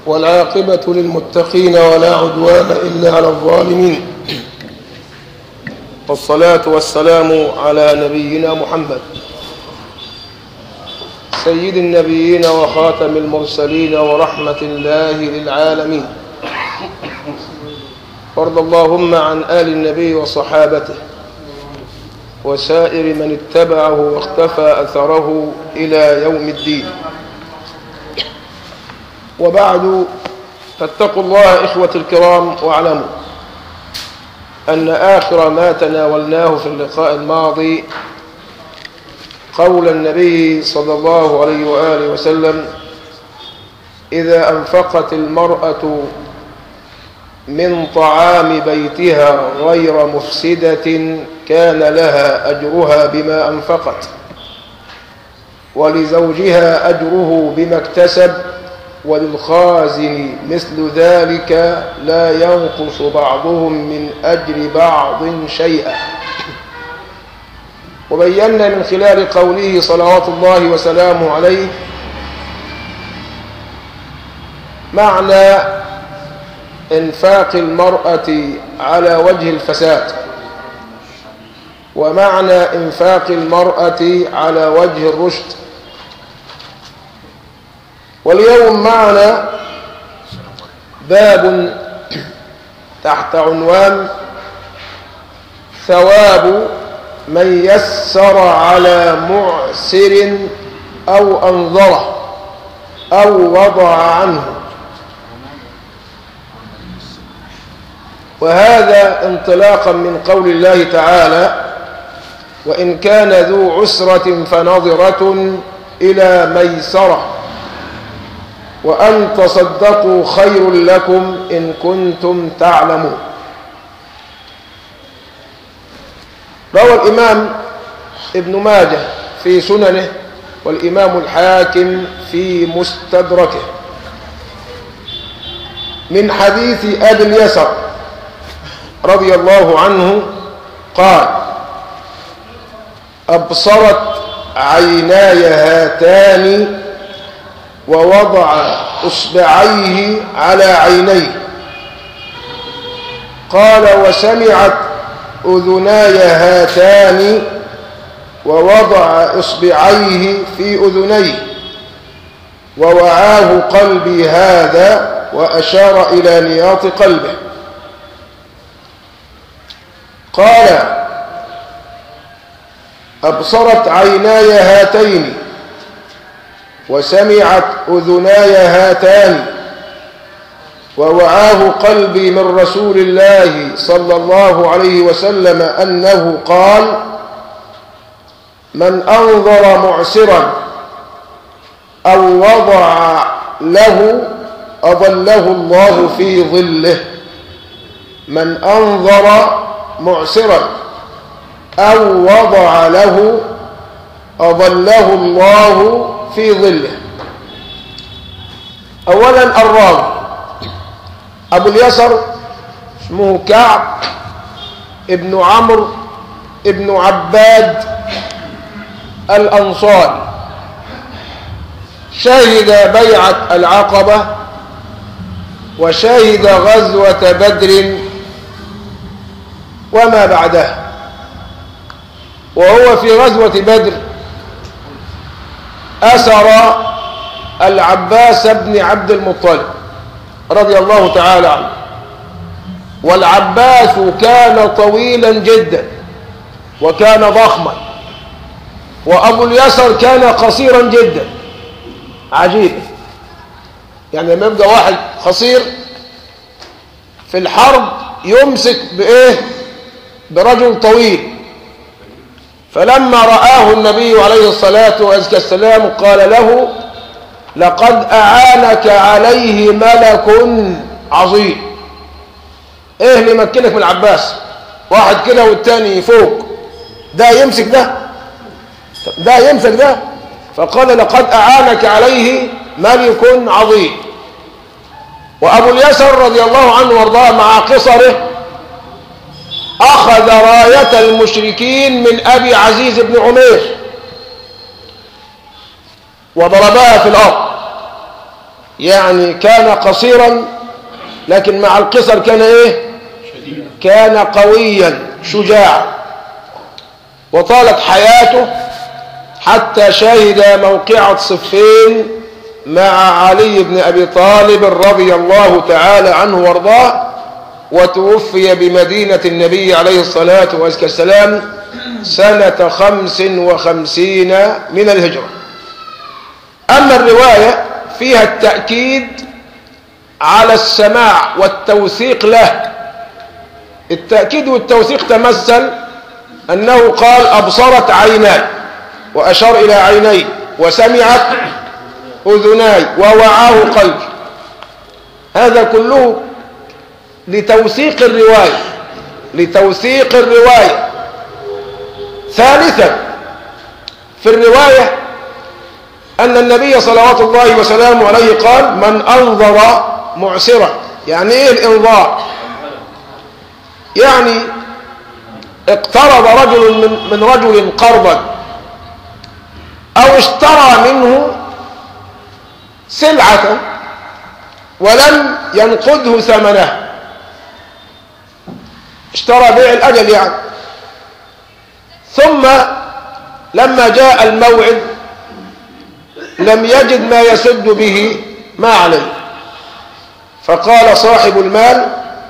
والعاقبة للمتقين ولا عدوان إلا على الظالمين والصلاة والسلام على نبينا محمد سيد النبيين وخاتم المرسلين ورحمة الله للعالمين وارض اللهم عن آل النبي وصحابته وسائر من اتبعه واختفى أثره إلى يوم الدين وبعد فاتقوا الله إخوة الكرام واعلموا أن آخر ما تناولناه في اللقاء الماضي قول النبي صلى الله عليه وآله وسلم إذا أنفقت المرأة من طعام بيتها غير مفسدة كان لها أجرها بما أنفقت ولزوجها أجره بما اكتسب وللخازن مثل ذلك لا ينقص بعضهم من أجر بعض شيئا وبينا من خلال قوله صلوات الله وسلامه عليه معنى انفاق المرأة على وجه الفساد ومعنى انفاق المرأة على وجه الرشد واليوم معنا باب تحت عنوان ثواب من يسر على معسر أو أنظره أو وضع عنه وهذا انطلاقا من قول الله تعالى وإن كان ذو عسرة فنظرة إلى ميسرة وأن تصدقوا خير لكم إن كنتم تعلمون روى الإمام ابن ماجه في سننه والإمام الحاكم في مستدركه من حديث أبي اليسر رضي الله عنه قال أبصرت عيناي هاتان ووضع إصبعيه على عينيه قال وسمعت أذناي هاتان ووضع إصبعيه في أذنيه ووعاه قلبي هذا وأشار إلى نياط قلبه قال أبصرت عيناي هاتين وسمعت أذناي هاتان ووعاه قلبي من رسول الله صلى الله عليه وسلم أنه قال من أنظر معسرا أو وضع له أظله الله في ظله من أنظر معسرا أو وضع له أظله الله في ظله أولا الراوي أبو اليسر اسمه كعب ابن عمرو ابن عباد الأنصاري شهد بيعة العقبة وشهد غزوة بدر وما بعدها وهو في غزوة بدر أسر العباس بن عبد المطلب رضي الله تعالى عنه والعباس كان طويلا جدا وكان ضخما وأبو اليسر كان قصيرا جدا عجيب يعني لما يبقى واحد قصير في الحرب يمسك بإيه برجل طويل فلما رآه النبي عليه الصلاة والسلام قال له لقد أعانك عليه ملك عظيم ايه اللي مكنك من العباس واحد كده والتاني فوق ده يمسك ده ده يمسك ده فقال لقد أعانك عليه ملك عظيم وأبو اليسر رضي الله عنه وارضاه مع قصره أخذ راية المشركين من أبي عزيز بن عمير وضربها في الأرض يعني كان قصيرا لكن مع القصر كان ايه كان قويا شجاعا وطالت حياته حتى شهد موقعة صفين مع علي بن أبي طالب رضي الله تعالى عنه وارضاه وتوفي بمدينة النبي عليه الصلاة والسلام سنة خمس وخمسين من الهجرة أما الرواية فيها التأكيد على السماع والتوثيق له التأكيد والتوثيق تمثل أنه قال أبصرت عيناي وأشار إلى عيني وسمعت أذناي ووعاه قلبي هذا كله لتوثيق الرواية لتوثيق الرواية ثالثا في الرواية أن النبي صلوات الله وسلامه عليه قال من أنظر معسرا يعني إيه الإنظار يعني اقترض رجل من, من رجل قرضا أو اشترى منه سلعة ولم ينقذه ثمنه اشترى بيع الأجل يعني ثم لما جاء الموعد لم يجد ما يسد به ما عليه فقال صاحب المال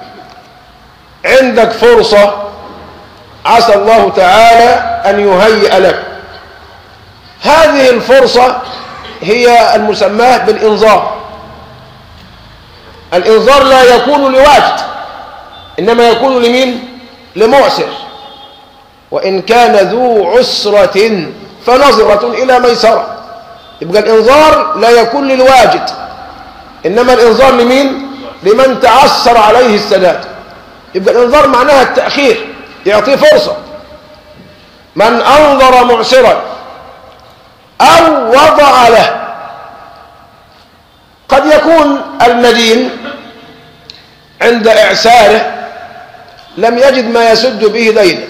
عندك فرصة عسى الله تعالى أن يهيئ لك هذه الفرصة هي المسماه بالإنظار الإنظار لا يكون لواجد إنما يكون لمين لمعسر وإن كان ذو عسرة فنظرة إلى ميسرة يبقى الإنظار لا يكون للواجد إنما الإنظار لمين لمن تعسر عليه السداد يبقى الإنظار معناها التأخير يعطيه فرصة من أنظر معسرا أو وضع له قد يكون المدين عند إعساره لم يجد ما يسد به دينه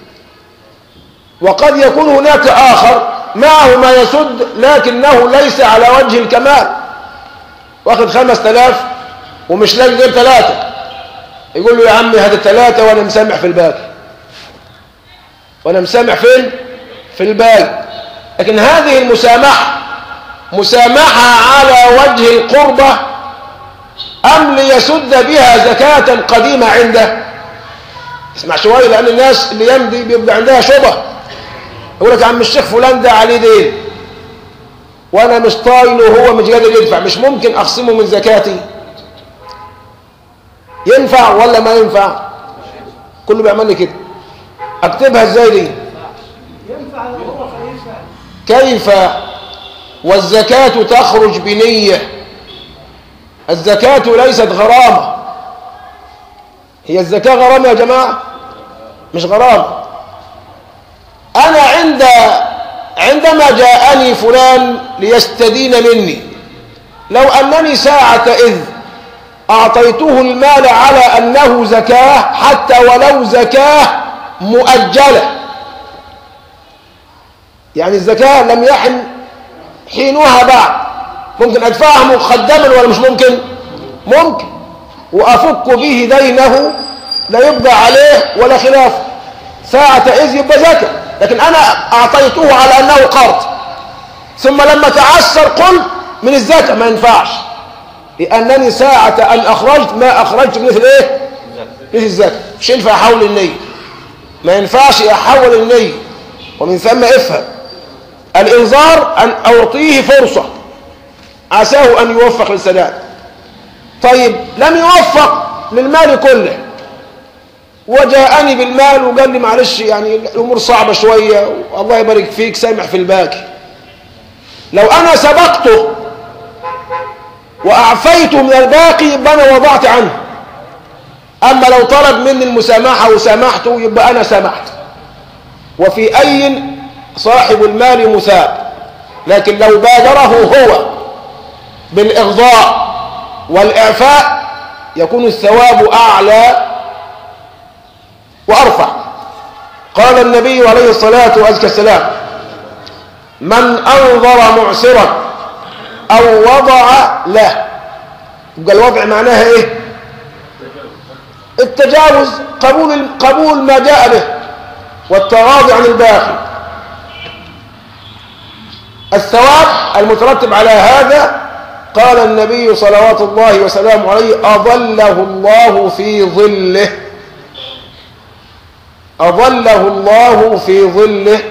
وقد يكون هناك آخر معه ما يسد لكنه ليس على وجه الكمال واخد خمس تلاف ومش لاقي غير ثلاثة يقول له يا عمي هذا ثلاثة وأنا مسامح في الباقي وأنا مسامح فين؟ في الباقي لكن هذه المسامحة مسامحة على وجه القربة أم ليسد بها زكاة قديمة عنده اسمع شوية لأن الناس اللي يمضي بيبقى عندها شبه يقول لك يا عم الشيخ فلان ده عليه دين وأنا مش طايله وهو مش قادر يدفع مش ممكن أخصمه من زكاتي ينفع ولا ما ينفع كله بيعمل لي كده اكتبها ازاي دي ينفع لو هو خليفة كيف والزكاة تخرج بنية الزكاة ليست غرامة هي الزكاة غرامة يا جماعة مش غرامة أنا عند عندما جاءني فلان ليستدين مني لو أنني ساعة إذ أعطيته المال على أنه زكاة حتى ولو زكاة مؤجلة يعني الزكاة لم يحن حينها بعد ممكن أدفعها مقدما ولا مش ممكن ممكن وأفك به دينه لا يبقى عليه ولا خلاف ساعة إذ يبقى زكاة لكن أنا أعطيته على أنه قرض ثم لما تعسر قلت من الزكاة ما ينفعش لأنني ساعة أن أخرجت ما أخرجت مثل إيه مثل الزكاة مش ينفع أحول النية ما ينفعش أحول النية ومن ثم افهم الإنذار أن أعطيه فرصة عساه أن يوفق للسداد طيب لم يوفق للمال كله وجاءني بالمال وقال لي معلش يعني الأمور صعبة شوية والله يبارك فيك سامح في الباقي لو أنا سبقته وأعفيته من الباقي يبقى أنا وضعت عنه أما لو طلب مني المسامحة وسامحته يبقى أنا سامحت وفي أي صاحب المال مثاب لكن لو بادره هو بالإغضاء والإعفاء يكون الثواب أعلى وأرفع قال النبي عليه الصلاة والسلام من أنظر معسرا أو وضع له يبقى الوضع معناها ايه التجاوز قبول قبول ما جاء به والتغاضي عن الباقي الثواب المترتب على هذا قال النبي صلوات الله وسلامه عليه أظله الله في ظله أظله الله في ظله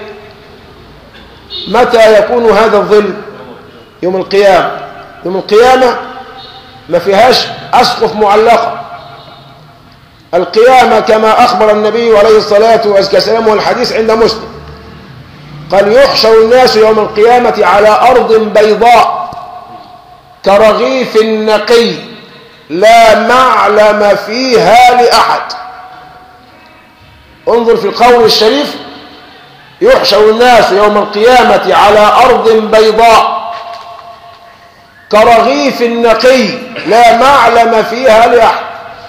متى يكون هذا الظل يوم القيامة يوم القيامة ما فيهاش أسقف معلقة القيامة كما أخبر النبي عليه الصلاة والسلام والحديث عند مسلم قال يحشر الناس يوم القيامة على أرض بيضاء كرغيف نقي لا معلم فيها لأحد انظر في القول الشريف يحشر الناس يوم القيامة على أرض بيضاء كرغيف نقي لا معلم فيها لأحد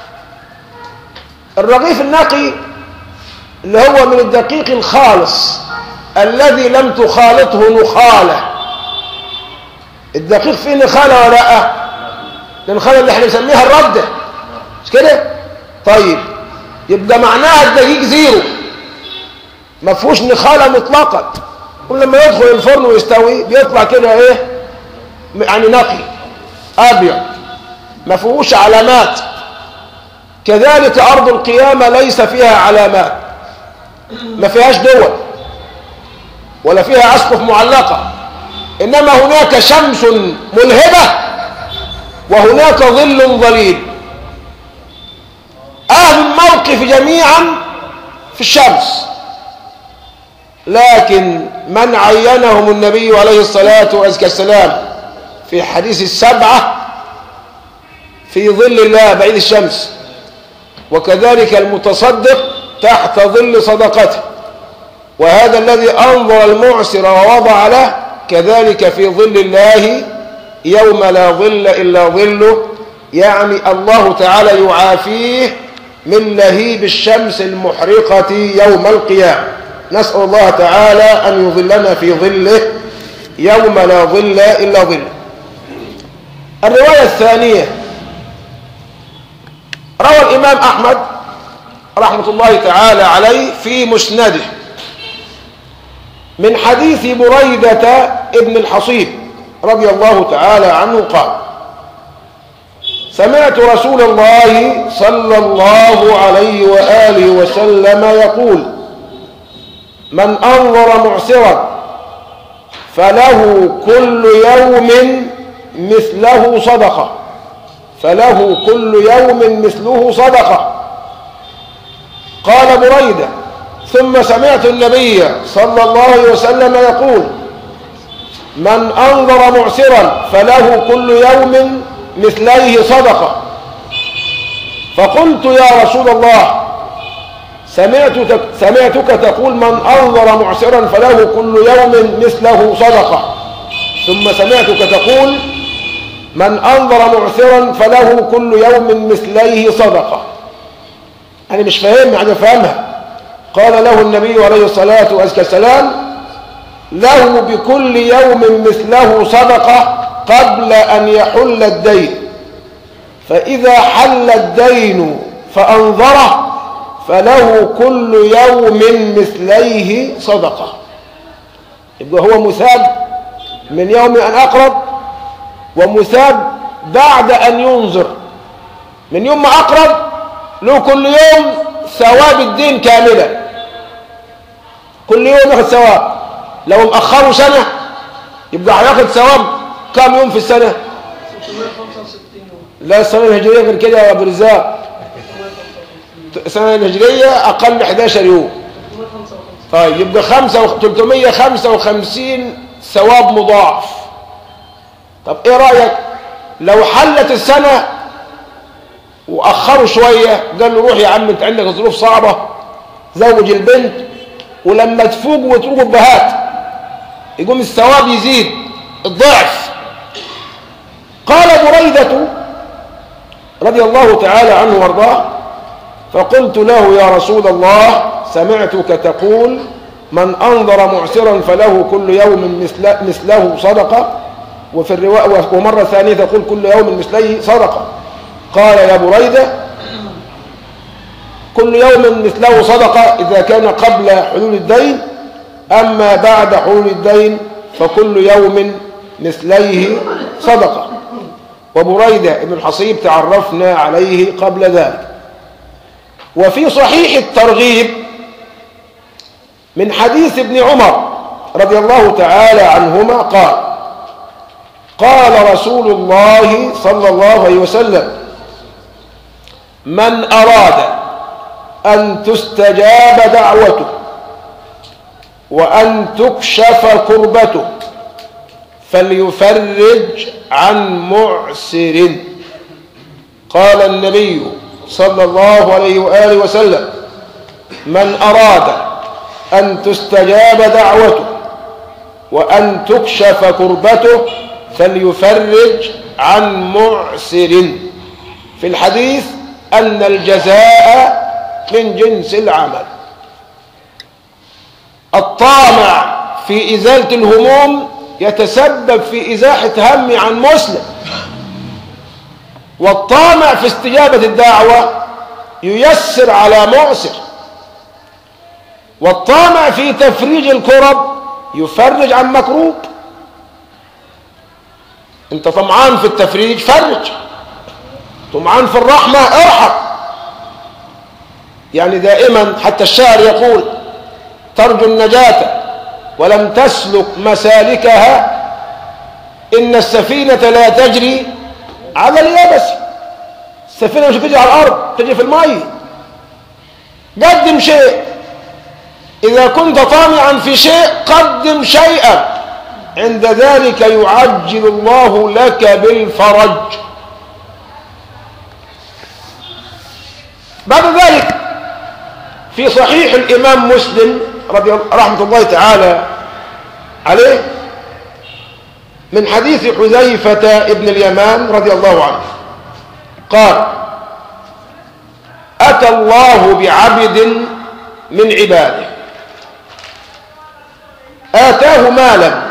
الرغيف النقي اللي هو من الدقيق الخالص الذي لم تخالطه نخالة الدقيق فيه نخالة ولا لا النخالة اللي احنا بنسميها الردة مش كده طيب يبقى معناها الدقيق زيرو ما فيهوش نخالة مطلقا كل لما يدخل الفرن ويستوي بيطلع كده ايه يعني نقي ابيض ما فيهوش علامات كذلك ارض القيامة ليس فيها علامات ما فيهاش دول ولا فيها أسقف معلقة إنما هناك شمس ملهبة وهناك ظل ظليل أهل الموقف جميعا في الشمس لكن من عينهم النبي عليه الصلاة والسلام في حديث السبعة في ظل الله بعيد الشمس وكذلك المتصدق تحت ظل صدقته وهذا الذي أنظر المعسر ووضع له كذلك في ظل الله يوم لا ظل إلا ظله يعني الله تعالى يعافيه من لهيب الشمس المحرقة يوم القيامة نسأل الله تعالى أن يظلنا في ظله يوم لا ظل إلا ظله الرواية الثانية روى الإمام أحمد رحمة الله تعالى عليه في مسنده من حديث بريدة ابن الحصيب رضي الله تعالى عنه قال سمعت رسول الله صلى الله عليه وآله وسلم يقول من أنظر معسرا فله كل يوم مثله صدقة فله كل يوم مثله صدقة قال بريدة ثم سمعت النبي صلى الله عليه وسلم يقول من أنظر معسرا فله كل يوم مثليه صدقة فقلت يا رسول الله سمعتك, سمعتك تقول من أنظر معسرا فله كل يوم مثله صدقة ثم سمعتك تقول من أنظر معسرا فله كل يوم مثليه صدقة أنا مش فاهم يعني فاهمها قال له النبي عليه الصلاة والسلام له بكل يوم مثله صدقة قبل أن يحل الدين فإذا حل الدين فأنظره فله كل يوم مثليه صدقة يبقى هو مثاب من يوم أن أقرب ومثاب بعد أن ينظر من يوم ما أقرب له كل يوم ثواب الدين كاملا كل يوم ياخد ثواب لو مأخره سنة يبقى هياخد ثواب كم يوم في السنة 665 يوم لا السنة الهجرية غير كده يا أبو رزاق السنة الهجرية أقل 11 يوم 355 طيب يبقى 5 و 355 ثواب مضاعف طب ايه رأيك لو حلت السنة واخروا شوية قال له روح يا عم انت عندك ظروف صعبة زوج البنت ولما تفوق وتروح البهات يقوم الثواب يزيد الضعف قال بريدة رضي الله تعالى عنه وارضاه فقلت له يا رسول الله سمعتك تقول من أنظر معسرا فله كل يوم مثل مثله صدقة وفي الرواية ومرة ثانية تقول كل يوم مثليه صدقة قال يا بريدة كل يوم مثله صدقة إذا كان قبل حلول الدين أما بعد حلول الدين فكل يوم مثليه صدقة وبريدة بن الحصيب تعرفنا عليه قبل ذلك وفي صحيح الترغيب من حديث ابن عمر رضي الله تعالى عنهما قال قال رسول الله صلى الله عليه وسلم من أراد أن تستجاب دعوته وأن تكشف كربته فليفرج عن معسر قال النبي صلى الله عليه وآله وسلم من أراد أن تستجاب دعوته وأن تكشف كربته فليفرج عن معسر في الحديث أن الجزاء من جنس العمل الطامع في إزالة الهموم يتسبب في إزاحة هم عن مسلم والطامع في استجابة الدعوة ييسر على معسر والطامع في تفريج الكرب يفرج عن مكروب انت طمعان في التفريج فرج طمعان في الرحمة ارحم يعني دائما حتى الشاعر يقول ترجو النجاة ولم تسلك مسالكها إن السفينة لا تجري على اليابس السفينة مش بتجري على الأرض تجري في الماء قدم شيء إذا كنت طامعا في شيء قدم شيئا عند ذلك يعجل الله لك بالفرج بعد ذلك في صحيح الإمام مسلم رضي رحمة الله تعالى عليه من حديث حذيفة ابن اليمان رضي الله عنه قال أتى الله بعبد من عباده آتاه مالا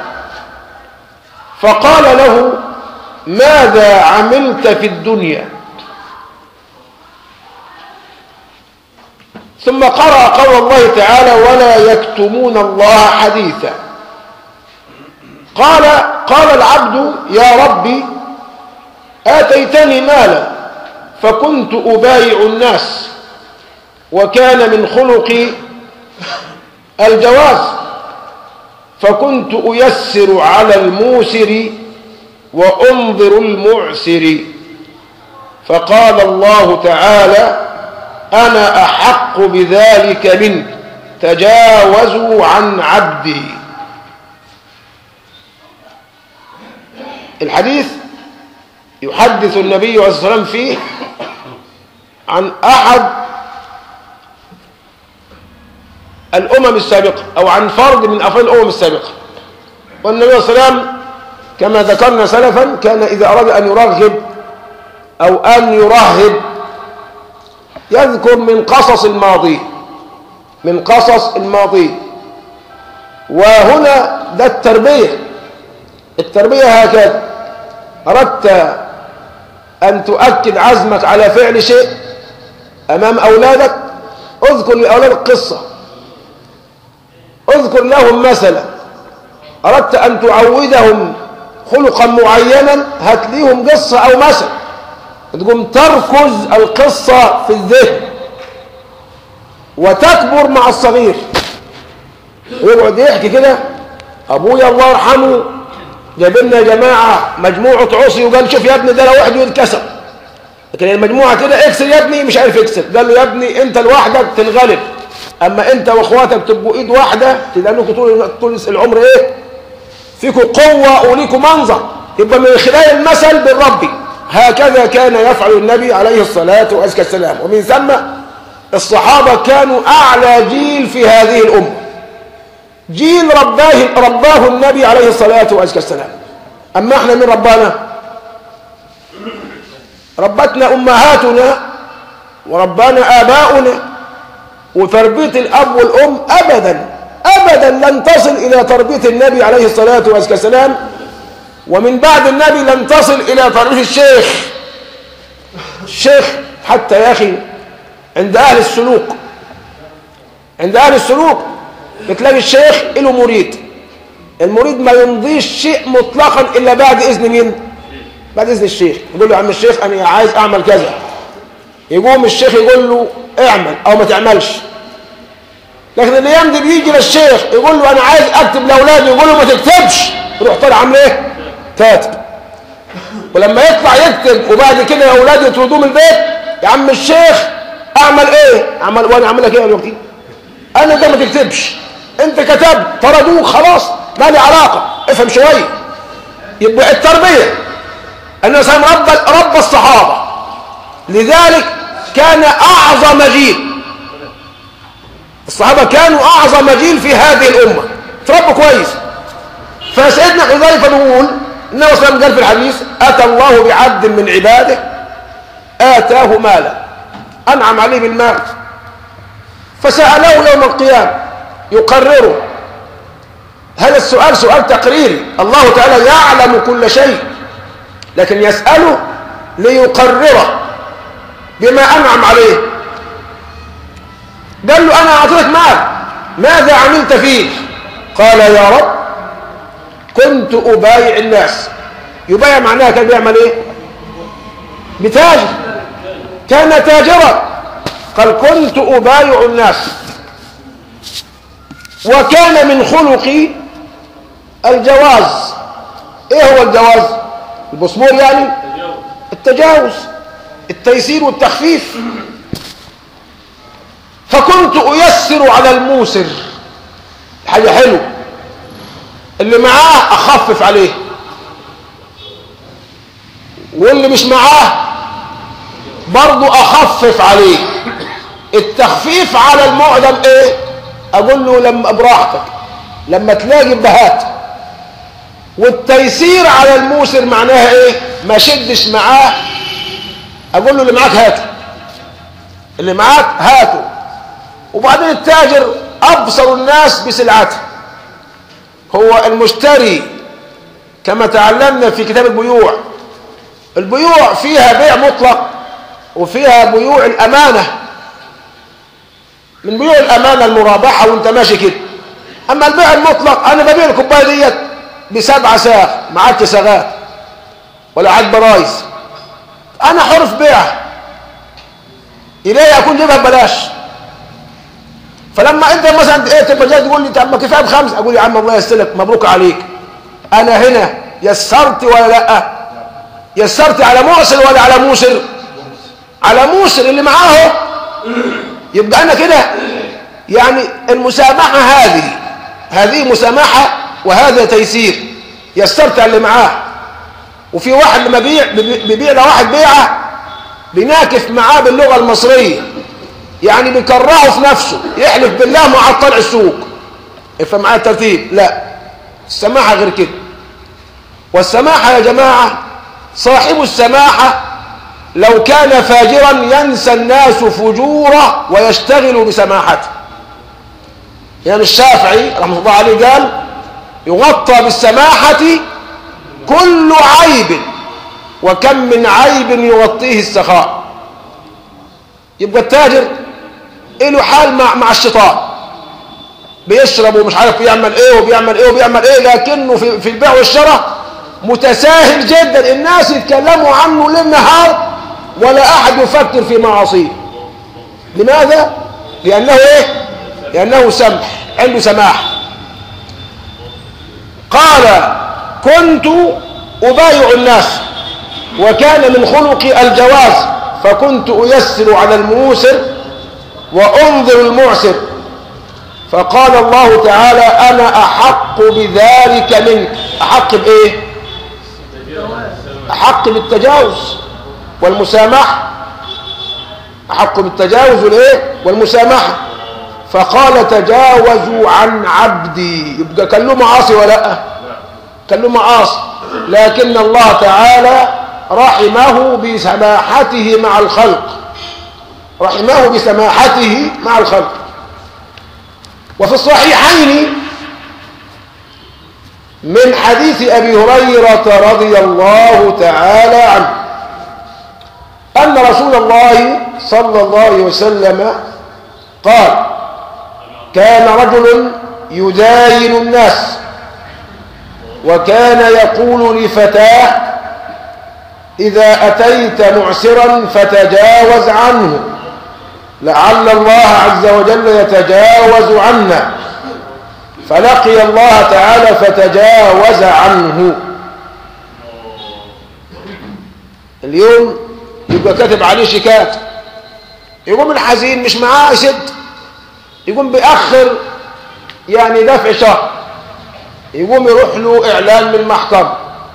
فقال له ماذا عملت في الدنيا ثم قرأ قول الله تعالى ولا يكتمون الله حديثا قال قال العبد يا ربي آتيتني مالا فكنت أبايع الناس وكان من خلقي الجواز فكنت أيسر على الموسر وأنظر المعسر فقال الله تعالى أنا أحق بذلك منك تجاوزوا عن عبدي الحديث يحدث النبي عليه الصلاة والسلام فيه عن أحد الأمم السابقة أو عن فرد من أفراد الأمم السابقة والنبي صلى الله عليه وسلم كما ذكرنا سلفا كان إذا أراد أن يرغب أو أن يرهب يذكر من قصص الماضي من قصص الماضي وهنا ده التربية التربية هكذا أردت أن تؤكد عزمك على فعل شيء أمام أولادك اذكر لأولادك قصة اذكر لهم مثلا أردت أن تعودهم خلقا معينا هات ليهم قصة أو مثل تقوم تركز القصة في الذهن وتكبر مع الصغير يقعد يحكي كده أبويا الله يرحمه جاب لنا يا جماعة مجموعة عصي وقال شوف يا ابني ده لو واحد يتكسر لكن المجموعة كده اكسر يا ابني مش عارف يكسر قال له يا ابني انت لوحدك تنغلب اما انت واخواتك تبقوا ايد واحده تلاقوا طول طول العمر ايه فيكم قوه وليكم منظر يبقى من خلال المثل بالربي هكذا كان يفعل النبي عليه الصلاه والسلام ومن ثم الصحابه كانوا اعلى جيل في هذه الامه جيل رباه رباه النبي عليه الصلاه والسلام اما احنا من ربانا ربتنا امهاتنا وربانا اباؤنا وتربية الأب والأم أبدا أبدا لن تصل إلى تربية النبي عليه الصلاة والسلام ومن بعد النبي لم تصل إلى طريق الشيخ الشيخ حتى يا أخي عند أهل السلوك عند أهل السلوك بتلاقي الشيخ له مريد المريد ما يمضيش شيء مطلقا إلا بعد إذن مين بعد إذن الشيخ يقول له يا عم الشيخ أنا عايز أعمل كذا يقوم الشيخ يقول له اعمل أو ما تعملش لكن الايام دي بيجي للشيخ يقول له انا عايز اكتب لاولادي يقول له ما تكتبش يروح طالع عامل ايه كاتب ولما يطلع يكتب وبعد كده اولاده يطردوه من البيت يا عم الشيخ اعمل ايه اعمل وانا اعمل لك ايه دلوقتي انا ده ما تكتبش انت كتبت طردوك خلاص ما لي علاقه افهم شويه يبقى التربيه النبي صلى الله عليه وسلم رب رب الصحابه لذلك كان اعظم جيل الصحابة كانوا أعظم جيل في هذه الأمة تربوا كويس فسيدنا حذيفة بيقول النبي صلى الله عليه وسلم قال في الحديث أتى الله بعبد من عباده آتاه مالا أنعم عليه بالمال فسأله يوم القيامة يقرره هذا السؤال سؤال تقريري الله تعالى يعلم كل شيء لكن يسأله ليقرره بما أنعم عليه قال له أنا أعطيك مال ماذا عملت فيه قال يا رب كنت أبايع الناس يبايع معناها كان بيعمل إيه بتاجر كان تاجرا قال كنت أبايع الناس وكان من خلقي الجواز ايه هو الجواز البصمور يعني التجاوز التيسير والتخفيف فكنت أيسر على الموسر حاجة حلوة اللي معاه أخفف عليه واللي مش معاه برضو أخفف عليه التخفيف على المعدم ايه اقول له لما براحتك لما تلاقي بهات والتيسير على الموسر معناها ايه ما شدش معاه اقول له اللي معاك هاته اللي معاك هاته وبعدين التاجر ابصر الناس بسلعته هو المشتري كما تعلمنا في كتاب البيوع البيوع فيها بيع مطلق وفيها بيوع الامانه من بيوع الامانه المرابحه وانت ماشي كده اما البيع المطلق انا ببيع الكوبايه ديت بسبعة ساغ ما عادش ساغات ولا عاد برايز انا حر في بيعها اليه اكون جيبها ببلاش فلما انت مثلا ايه تبقى جاي تقول لي طب ما كفايه بخمس اقول يا عم الله يستلك مبروك عليك انا هنا يسرت ولا لا يسرت على معسر ولا على موسر على موسر اللي معاه يبقى انا كده يعني المسامحه هذه هذه مسامحه وهذا تيسير يسرت على اللي معاه وفي واحد لما بيع بيبيع لواحد بيعه بيناكف معاه باللغه المصريه يعني بيكرهه في نفسه يحلف بالله مع طلع السوق افهم معايا الترتيب لا السماحه غير كده والسماحه يا جماعه صاحب السماحه لو كان فاجرا ينسى الناس فجوره ويشتغل بسماحته يعني الشافعي رحمه الله عليه قال يغطى بالسماحة كل عيب وكم من عيب يغطيه السخاء يبقى التاجر له حال مع مع الشيطان بيشرب ومش عارف بيعمل ايه وبيعمل ايه وبيعمل ايه لكنه في, في البيع والشراء متساهل جدا الناس يتكلموا عنه ليل نهار ولا احد يفكر في معاصيه لماذا لانه ايه لانه سمح عنده سماح قال كنت أبايع الناس وكان من خلقي الجواز فكنت أيسر على الموسر وأنظر المعسر فقال الله تعالى أنا أحق بذلك منك أحق بإيه أحق بالتجاوز والمسامحة أحق بالتجاوز والإيه والمسامحة فقال تجاوزوا عن عبدي يبقى كان له معاصي ولا لا كان له معاصي لكن الله تعالى رحمه بسماحته مع الخلق رحمه بسماحته مع الخلق وفي الصحيحين من حديث أبي هريرة رضي الله تعالى عنه أن رسول الله صلى الله عليه وسلم قال كان رجل يداين الناس وكان يقول لفتاه إذا أتيت معسرا فتجاوز عنه لعل الله عز وجل يتجاوز عنا فلقي الله تعالى فتجاوز عنه اليوم يبقى كاتب عليه شيكات يقوم الحزين مش معاه يسد يقوم بيأخر يعني دفع شهر يقوم يروح له إعلان من المحكمة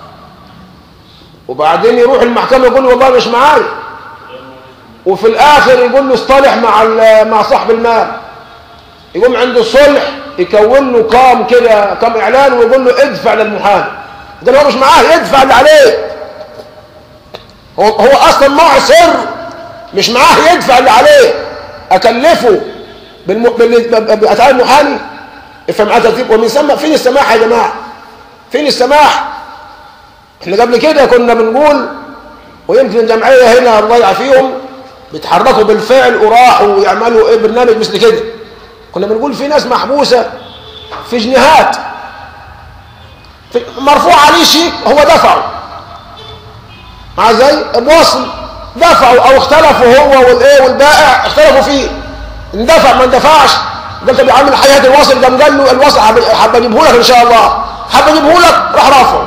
وبعدين يروح المحكمة يقول له والله مش معايا وفي الآخر يقول له اصطلح مع ال- مع صاحب المال يقوم عنده صلح يكون له كام كده كام إعلان ويقول له ادفع للمحامي ده هو مش معاه يدفع اللي عليه هو, هو أصلا معسر مش معاه يدفع اللي عليه أكلفه بالم... بال... بأتعاب المحامي افهم معاه ترتيب ومن ثم فين السماح يا جماعة فين السماح احنا قبل كده كنا بنقول ويمكن الجمعية هنا الله يعافيهم بيتحركوا بالفعل وراحوا يعملوا ايه برنامج مثل كده كنا بنقول في ناس محبوسة في جنيهات في مرفوع عليه شيء هو دفعه مع زي بوصل دفعوا او اختلفوا هو والايه والبائع اختلفوا فيه اندفع ما اندفعش قلت بيعمل حياة الوصل قام قال له الوصل حابب اجيبه لك ان شاء الله حابب اجيبه لك راح رافعه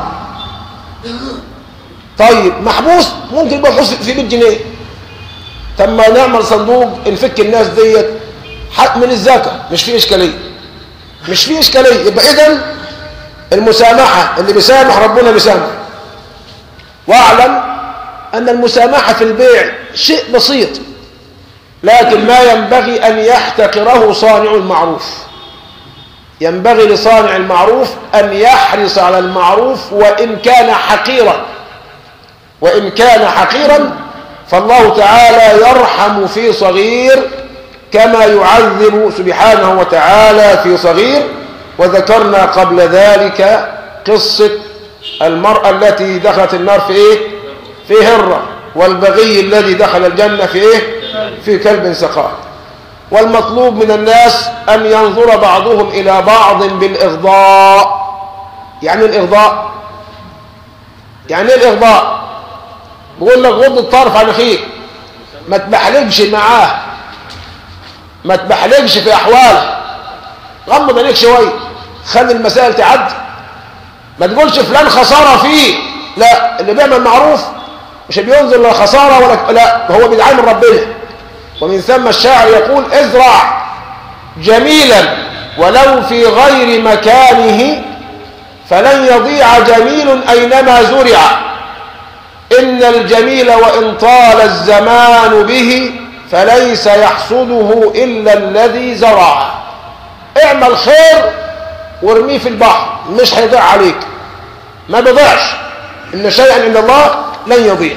طيب محبوس ممكن يبقى محبوس في 100 جنيه طب ما نعمل صندوق نفك الناس ديت حق من الزكاة مش فيه إشكالية مش فيه إشكالية يبقى إذن المسامحة اللي بيسامح ربنا بيسامح واعلم أن المسامحة في البيع شيء بسيط لكن ما ينبغي أن يحتقره صانع المعروف ينبغي لصانع المعروف أن يحرص على المعروف وإن كان حقيرا وإن كان حقيرا فالله تعالى يرحم في صغير كما يعذب سبحانه وتعالى في صغير وذكرنا قبل ذلك قصة المرأة التي دخلت النار في إيه؟ في هرة والبغي الذي دخل الجنة في إيه؟ في كلب سقاه والمطلوب من الناس أن ينظر بعضهم إلى بعض بالإغضاء يعني الإغضاء يعني إيه الإغضاء بقول لك غض الطرف عن أخيك ما تبحلجش معاه ما تبحلجش في أحواله غمض عينيك شوية خلي المسائل تعدي ما تقولش فلان خسارة فيه لا اللي بيعمل معروف مش بينزل لا خسارة ولا لا هو بيدعي من ربنا ومن ثم الشاعر يقول ازرع جميلا ولو في غير مكانه فلن يضيع جميل أينما زرع إن الجميل وإن طال الزمان به فليس يحصده إلا الذي زرع اعمل خير وارميه في البحر مش هيضيع عليك ما بيضيعش إن شيئا عند الله لن يضيع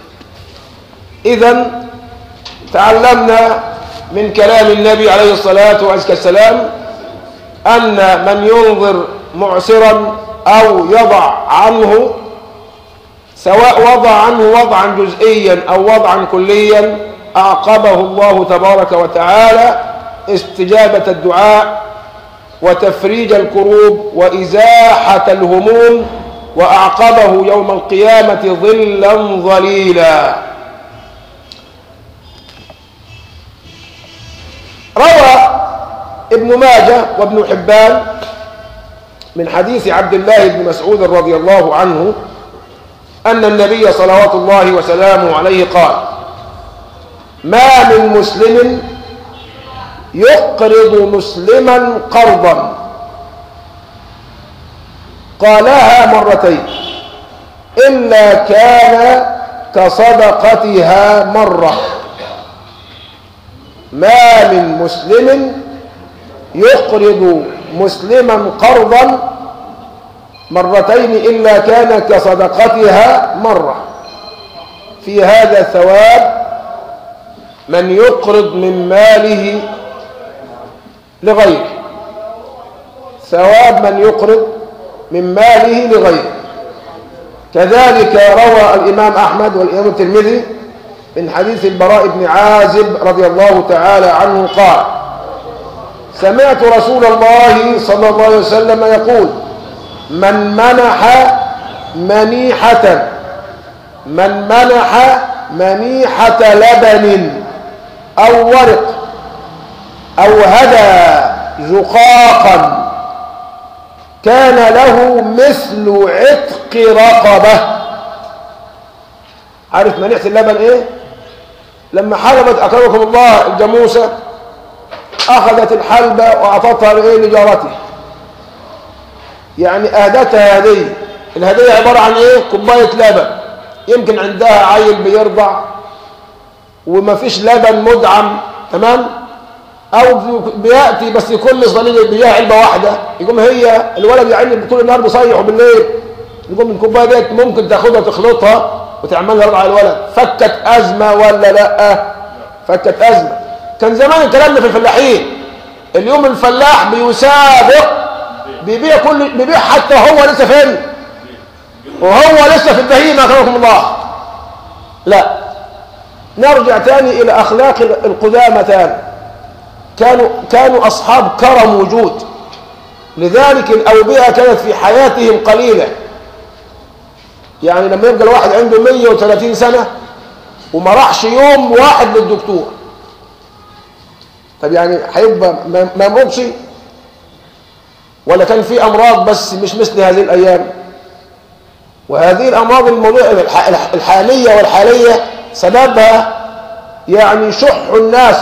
إذا تعلمنا من كلام النبي عليه الصلاة والسلام أن من ينظر معسرا أو يضع عنه سواء وضع عنه وضعا جزئيا أو وضعا كليا أعقبه الله تبارك وتعالى استجابة الدعاء وتفريج الكروب وإزاحة الهموم وأعقبه يوم القيامة ظلا ظليلا روى ابن ماجه وابن حبان من حديث عبد الله بن مسعود رضي الله عنه أن النبي صلوات الله وسلامه عليه قال ما من مسلم يقرض مسلما قرضا قالها مرتين إلا كان كصدقتها مرة ما من مسلم يقرض مسلما قرضا مرتين إلا كان كصدقتها مرة في هذا ثواب من يقرض من ماله لغيره ثواب من يقرض من ماله لغيره كذلك روى الإمام أحمد والإمام الترمذي من حديث البراء بن عازب رضي الله تعالى عنه قال سمعت رسول الله صلى الله عليه وسلم يقول من منح منيحة من منح منيحة لبن أو ورق أو هدى زقاقا كان له مثل عتق رقبة عارف منيحة اللبن ايه لما حلبت أكرمكم الله الجاموسة أخذت الحلبة وأعطتها لإيه لجارته يعني أهدتها هدية الهدية عبارة عن إيه كوباية لبن يمكن عندها عيل بيرضع وما فيش لبن مدعم تمام أو بيأتي بس يكون صليل بيها علبة واحدة يقوم هي الولد يعني طول النهار بيصيح وبالليل يقوم الكوباية ديت ممكن تاخدها تخلطها وتعملها رضع الولد فكت أزمة ولا لا فكت أزمة كان زمان الكلام ده في الفلاحين اليوم الفلاح بيسابق بيبيع كل بيبيع حتى هو لسه فين وهو لسه في البهيمة أكرمكم الله لا نرجع تاني إلى أخلاق القدامى تاني كانوا كانوا أصحاب كرم وجود لذلك الأوبئة كانت في حياتهم قليلة يعني لما يبقى الواحد عنده 130 سنة وما راحش يوم واحد للدكتور طب يعني هيبقى ما موتش ولا كان في أمراض بس مش مثل هذه الأيام وهذه الأمراض الموضوع الحالية والحالية سببها يعني شح الناس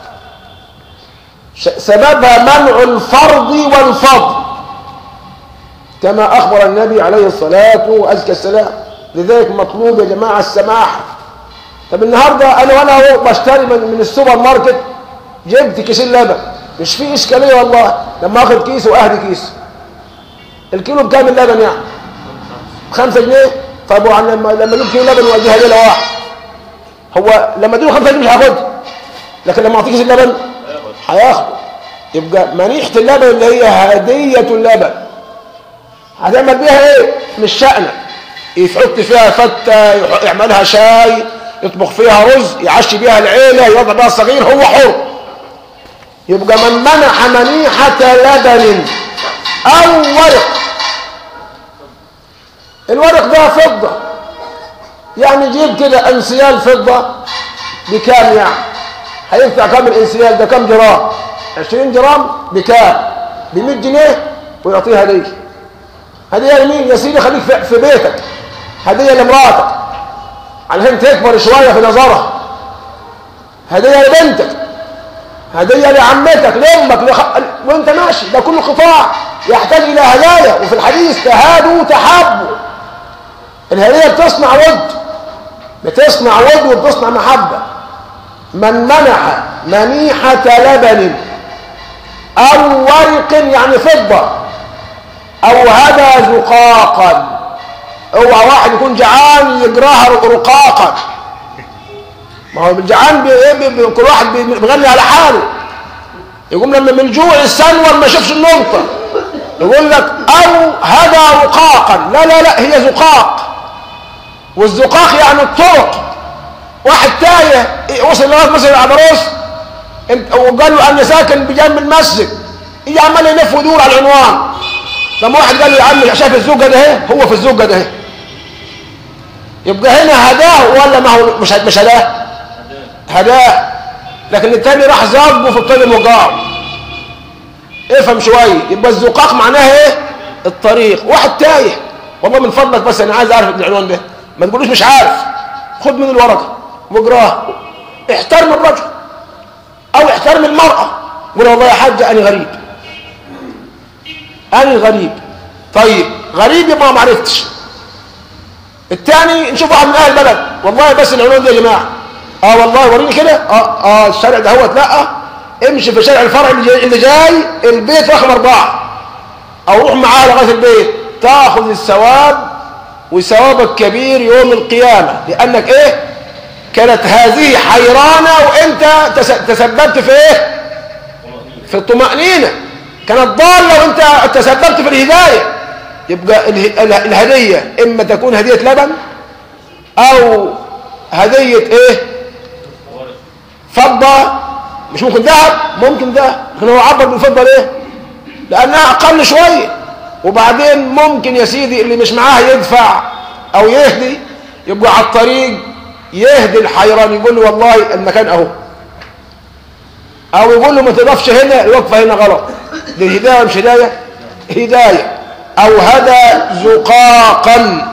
سببها منع الفرض والفضل كما أخبر النبي عليه الصلاة وأزكى السلام لذلك مطلوب يا جماعة السماحة طب النهاردة أنا وأنا هو بشتري من, من السوبر ماركت جبت كيسين لبن مش في إشكالية والله لما أخذ كيس وأهدي كيس الكيلو بكام اللبن يعني خمسة جنيه طيب لما لما اجيب كيلو لبن واديها ليله واحد هو لما اديله خمسة جنيه مش هياخدها لكن لما اعطيه كيس اللبن هياخده يبقى منيحة اللبن اللي هي هدية اللبن هتعمل بيها ايه مش شأنك يحط فيها فتة يعملها شاي يطبخ فيها رز يعشي بيها العيلة يوضع بيها الصغير هو حر يبقى من منح منيحة لبن أو ورق الورق ده فضة يعني جيب كده انسيال فضة بكام يعني هيدفع كام الانسيال ده كام جرام 20 جرام بكام ب 100 جنيه ويعطيها هديه هديه لمين يا سيدي خليك في بيتك هديه لمراتك علشان تكبر شويه في نظرها هديه لبنتك هديه لعمتك لامك لخ... وانت ماشي ده كله قطاع يحتاج الى هدايا وفي الحديث تهادوا تحبوا الهديه بتصنع ود بتصنع ود وبتصنع محبه من منح منيحه لبن او ورق يعني فضه او هدى زقاقا اوعى واحد يكون جعان يجراها رقاقا ما هو الجعان بي بي كل واحد بيغني على حاله يقوم لما من الجوع السنور ما يشوفش النقطه يقول لك او هدى رقاقا لا لا لا هي زقاق والزقاق يعني الطرق واحد تايه وصل لغايه مثلا العبروس وقال له انا ساكن بجنب المسجد يجي عمال يلف ويدور على العنوان لما واحد قال له يا عم شايف الزوجه ده اهي هو في الزوجه ده اهي يبقى هنا هداه ولا ما هو مش مش هداه هداه لكن التاني راح زاقه في الطريق المقاوم افهم شويه يبقى الزقاق معناها ايه الطريق واحد تايه والله من فضلك بس انا عايز اعرف العنوان ده ما تقولوش مش عارف خد من الورقه واقراها احترم الرجل او احترم المراه قول والله يا حاج انا غريب انا غريب طيب غريب يبقى ما عرفتش الثاني نشوف واحد من اهل البلد والله بس العنوان ده يا جماعه اه والله وريني كده اه اه الشارع ده هو لا امشي في شارع الفرع اللي جاي, اللي جاي البيت رقم اربعه او روح معاه لغايه البيت تاخذ الثواب وثوابك كبير يوم القيامه لانك ايه كانت هذه حيرانه وانت تسببت في ايه في الطمانينه كانت ضاله وانت تسببت في الهدايه يبقى اله- اله- الهدية إما تكون هدية لبن أو هدية إيه فضة مش ممكن ذهب ممكن ذهب لكن هو عبر بالفضة ليه لأنها أقل شوية وبعدين ممكن يا سيدي اللي مش معاه يدفع أو يهدي يبقى على الطريق يهدي الحيران يقول له والله المكان أهو أو يقول له ما تقفش هنا الوقفة هنا غلط دي هداية مش هداية هداية أو هدى زقاقا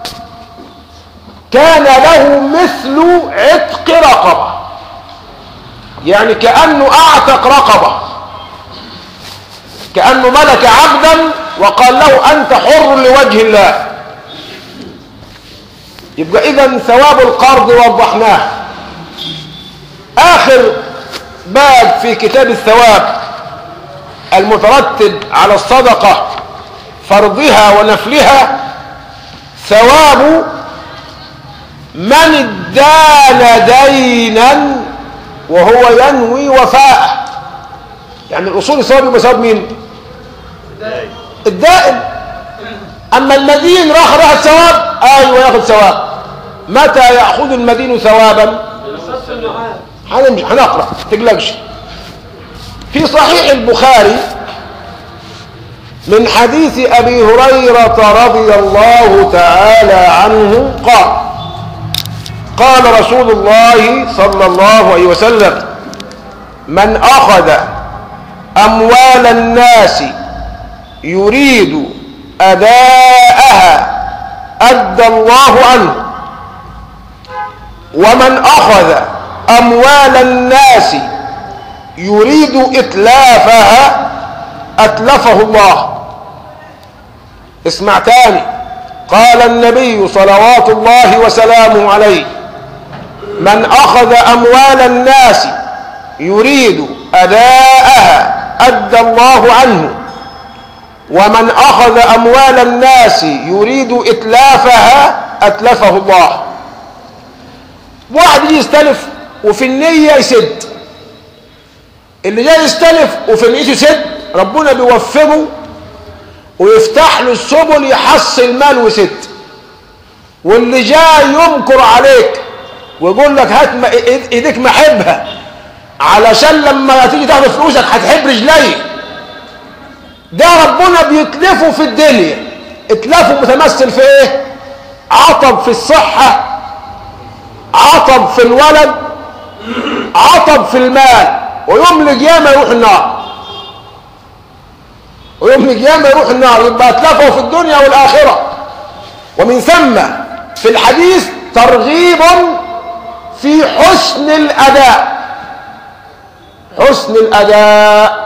كان له مثل عتق رقبة يعني كأنه أعتق رقبة كأنه ملك عبدا وقال له أنت حر لوجه الله يبقى إذا ثواب القرض وضحناه آخر باب في كتاب الثواب المترتب على الصدقة فرضها ونفلها ثواب من ادان دينا وهو ينوي وفاءه يعني الأصول الثواب يبقى ثواب مين الدائن أما المدين راح راح الثواب أيوة ياخذ ثواب متى يأخذ المدين ثوابا نفس المعاد هنمشي هنقرأ تقلقش في صحيح البخاري من حديث أبي هريرة رضي الله تعالى عنه قال قال رسول الله صلى الله عليه وسلم من أخذ أموال الناس يريد أداءها أدى الله عنه ومن أخذ أموال الناس يريد إتلافها أتلفه الله اسمع تاني قال النبي صلوات الله وسلامه عليه من أخذ أموال الناس يريد أداءها أدى الله عنه ومن أخذ أموال الناس يريد إتلافها أتلفه الله واحد يجي يستلف وفي النية يسد اللي جاي يستلف وفي النية يسد ربنا بيوفقه ويفتح له السبل يحصل مال وسد واللي جاي يمكر عليك ويقول لك هات ما- إيد- ايديك محبها علشان لما تيجي تاخد فلوسك هتحب رجلي ده ربنا بيتلفه في الدنيا اتلافه متمثل في ايه عطب في الصحة عطب في الولد عطب في المال ويوم القيامة يروح النار ويوم القيامة يروح النار يبقى اتلفه في الدنيا والآخرة ومن ثم في الحديث ترغيب في حسن الأداء حسن الأداء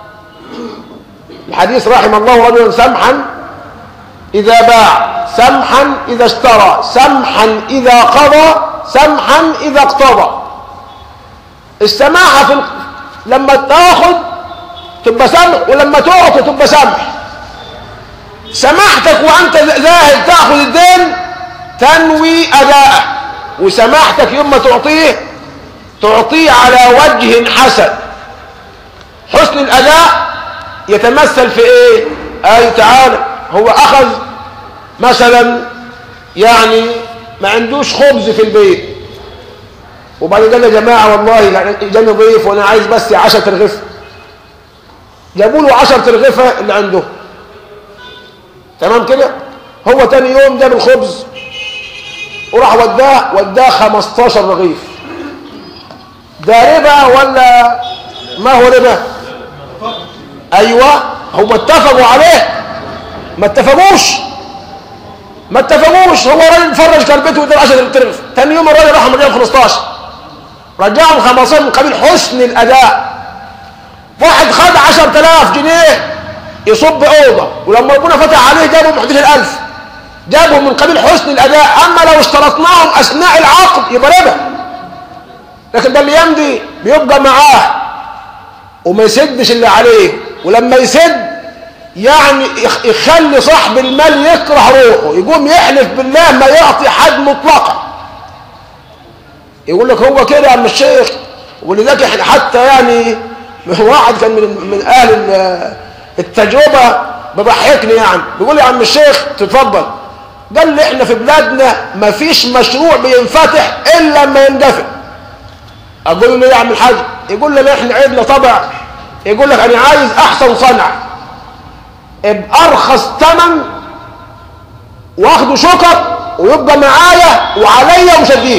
الحديث رحم الله رجلا سمحا إذا باع سمحا إذا اشترى سمحا إذا قضى سمحا إذا اقتضى السماحة في ال... لما تاخد تبقى سمح ولما تعطي تبقى سمح سماحتك وأنت ذاهب تأخذ الدين تنوي أداءه وسماحتك يوم ما تعطيه تعطيه على وجه حسن حسن الأداء يتمثل في ايه اي تعالى هو اخذ مثلا يعني ما عندوش خبز في البيت وبعدين قال يا جماعه والله يعني جاني ضيف وانا عايز بس 10 رغيف جابوا له 10 رغيفه اللي عنده تمام كده هو تاني يوم جاب الخبز وراح وداه وداه 15 رغيف ده ربا ولا ما هو ربا ايوه هم اتفقوا عليه ما اتفقوش ما اتفقوش هو راجل فرج كلبته وده 10 ترغف تاني يوم الراجل راح مجال 15 رجعهم 15 من قبيل حسن الاداء واحد خد 10000 جنيه يصب اوضه ولما ربنا فتح عليه جابهم 11000 جابهم من قبيل حسن الاداء اما لو اشترطناهم اثناء العقد يبقى ربا لكن ده اللي يمضي بيبقى معاه وما يسدش اللي عليه ولما يسد يعني يخ- يخلي صاحب المال يكره روحه يقوم يحلف بالله ما يعطي حد مطلقا يقول لك هو كده يا عم الشيخ ولذلك إحنا حتى يعني واحد كان من من اهل ال- التجربه بضحكني يعني بيقول لي يا عم الشيخ تتفضل قال لي احنا في بلادنا مفيش مشروع بينفتح الا لما يندفع اقول له يا عم الحاج يقول لي لا احنا عيبنا طبع يقول لك انا عايز احسن صنع بارخص ثمن واخده شكر ويبقى معايا وعليا ومش هديك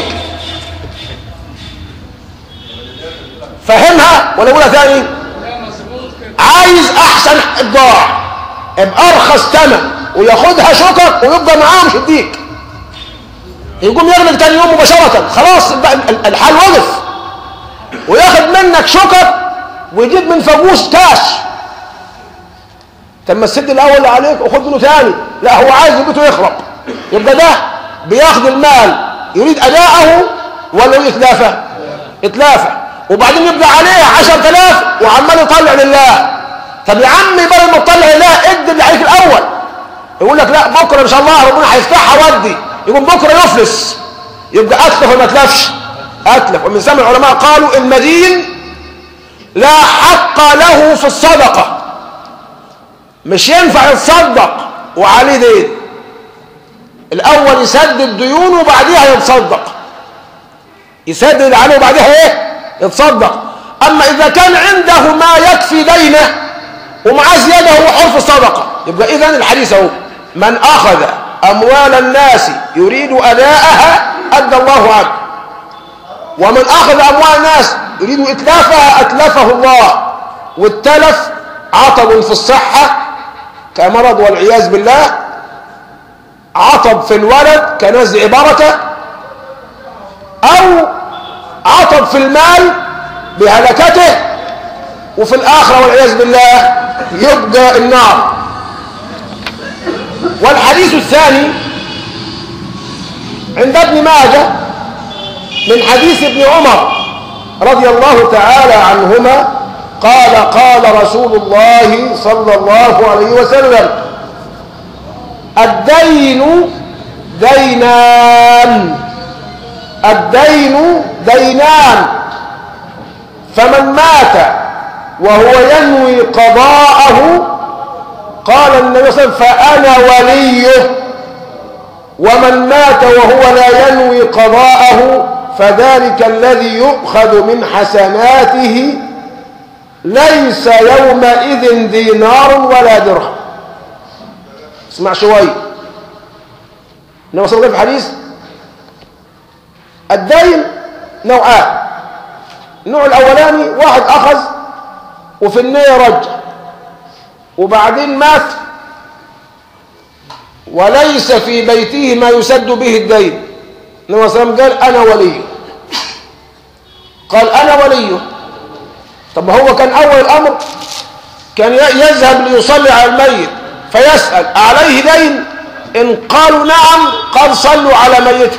فاهمها ولا اقولها تاني لا مظبوط كده عايز احسن بضاعه بارخص ثمن وياخدها شكر ويبقى معاه مش يديك يقوم يغلب تاني يوم مباشره خلاص بقى ال- الحال وقف وياخد منك شكر ويجيب من فانوس كاش طب ما السد الاول اللي عليك وخد منه تاني لا هو عايز بيته يخرب يبقى ده بياخد المال يريد اداءه ولا يريد اتلافه اتلافه وبعدين يبقى عليه 10000 وعمال يطلع لله طب يا عمي بدل ما تطلع لله ادي اللي عليك الاول يقول لك لا بكره ان شاء الله ربنا هيفتحها ودي يقوم بكره يفلس يبقى اتلف ولا ما اتلفش اتلف ومن ثم العلماء قالوا المدين لا حق له في الصدقه مش ينفع يتصدق وعليه دين الاول يسدد ديونه وبعديها يتصدق يسدد اللي عليه وبعديها ايه يتصدق اما اذا كان عنده ما يكفي دينه ومعاه زياده هو حر في الصدقه يبقى اذا الحديث اهو من اخذ اموال الناس يريد اداءها ادى الله عنه ومن اخذ اموال الناس يريد اتلافها اتلفه الله والتلف عطب في الصحه كمرض والعياذ بالله عطب في الولد كنزع بركه او عطب في المال بهلكته وفي الآخرة والعياذ بالله يبقى النار والحديث الثاني عند ابن ماجه من حديث ابن عمر رضي الله تعالى عنهما قال قال رسول الله صلى الله عليه وسلم الدين دينان الدين دينان فمن مات وهو ينوي قضاءه قال النبي صلى الله عليه وسلم فأنا وليه ومن مات وهو لا ينوي قضاءه فذلك الذي يؤخذ من حسناته ليس يومئذ دينار ولا درهم اسمع شوي النبي صلى الله عليه وسلم في الحديث الدين نوعان النوع الاولاني واحد اخذ وفي النية رجع وبعدين مات وليس في بيته ما يسد به الدين النبي صلى الله عليه وسلم قال انا وليه قال انا وليه طب ما هو كان اول الامر كان يذهب ليصلي على الميت فيسال عليه دين ان قالوا نعم قال صلوا على ميتكم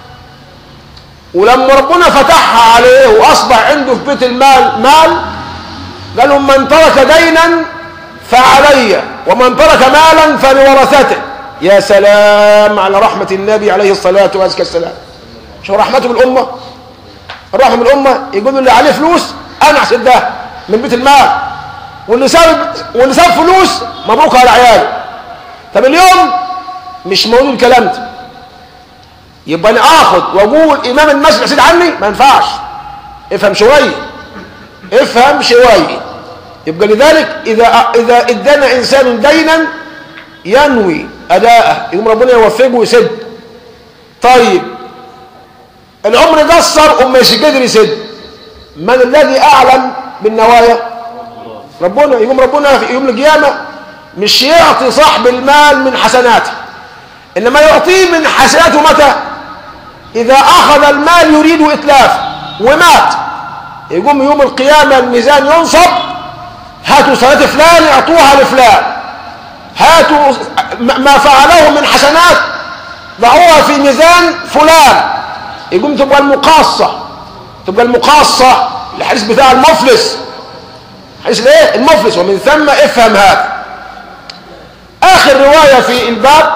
ولما ربنا فتحها عليه واصبح عنده في بيت المال مال قال لهم من ترك دينا فعلي ومن ترك مالا فلورثته يا سلام على رحمة النبي عليه الصلاة والسلام شو رحمته بالأمة الرحمة بالأمة يقول اللي عليه فلوس أنا أحسدها من بيت المال واللي ساب واللي ساب فلوس مبروك على عياله طب اليوم مش موجود الكلام ده يبقى انا اخد واقول امام المسجد يحسد عني ما ينفعش افهم شويه افهم شويه يبقى لذلك اذا اذا ادانا انسان دينا ينوي اداءه يقوم ربنا يوفقه ويسد طيب العمر قصر وما قدر يسد من الذي اعلم بالنوايا ربنا يقوم ربنا في يوم القيامه مش يعطي صاحب المال من حسناته انما يعطيه من حسناته متى اذا اخذ المال يريد اتلاف ومات يقوم يوم القيامه الميزان ينصب هاتوا صلاه فلان اعطوها لفلان هاتوا ما فعله من حسنات ضعوها في ميزان فلان يقوم تبقى المقاصه تبقى المقاصه الحديث بتاع المفلس حديث الايه المفلس ومن ثم افهم هذا اخر روايه في الباب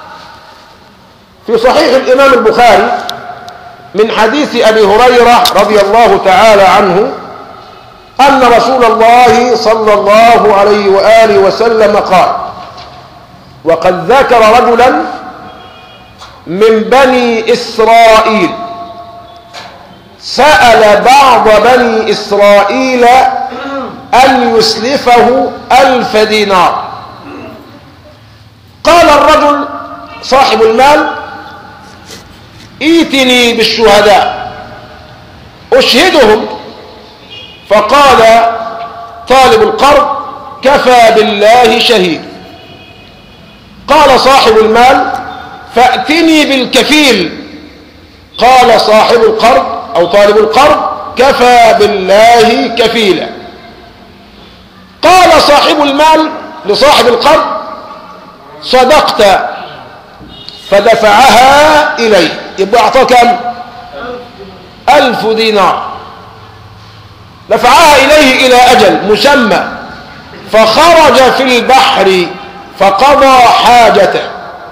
في صحيح الإمام البخاري من حديث أبي هريرة رضي الله تعالى عنه أن رسول الله صلى الله عليه وآله وسلم قال وقد ذكر رجلا من بني إسرائيل سأل بعض بني إسرائيل أن يسلفه ألف دينار قال الرجل صاحب المال ايتني بالشهداء أشهدهم فقال طالب القرض كفى بالله شهيد قال صاحب المال فأتني بالكفيل قال صاحب القرض أو طالب القرض كفى بالله كفيلا قال صاحب المال لصاحب القرض صدقت فدفعها إليه يبقى أعطاه كم ألف دينار دفعها إليه إلى أجل مسمى فخرج في البحر فقضى حاجته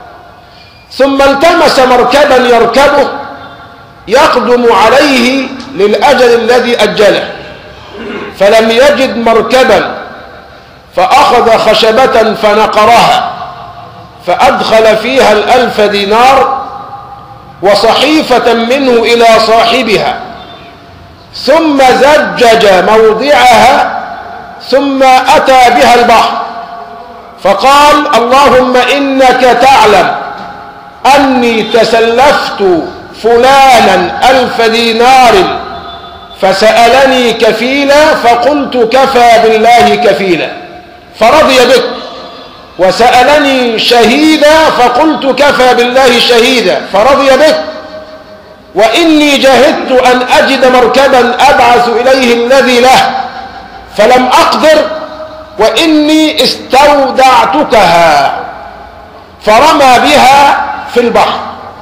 ثم التمس مركبا يركبه يقدم عليه للأجل الذي أجله فلم يجد مركبا فأخذ خشبة فنقرها فأدخل فيها الألف دينار وصحيفة منه إلى صاحبها ثم زجج موضعها ثم أتى بها البحر فقال اللهم إنك تعلم أني تسلفت فلانا ألف دينار فسألني كفيلا فقلت كفى بالله كفيلا فرضي بك وسألني شهيدا فقلت كفى بالله شهيدا فرضي بك وإني جهدت أن أجد مركبا أبعث إليه الذي له فلم أقدر وإني استودعتكها فرمى بها في البحر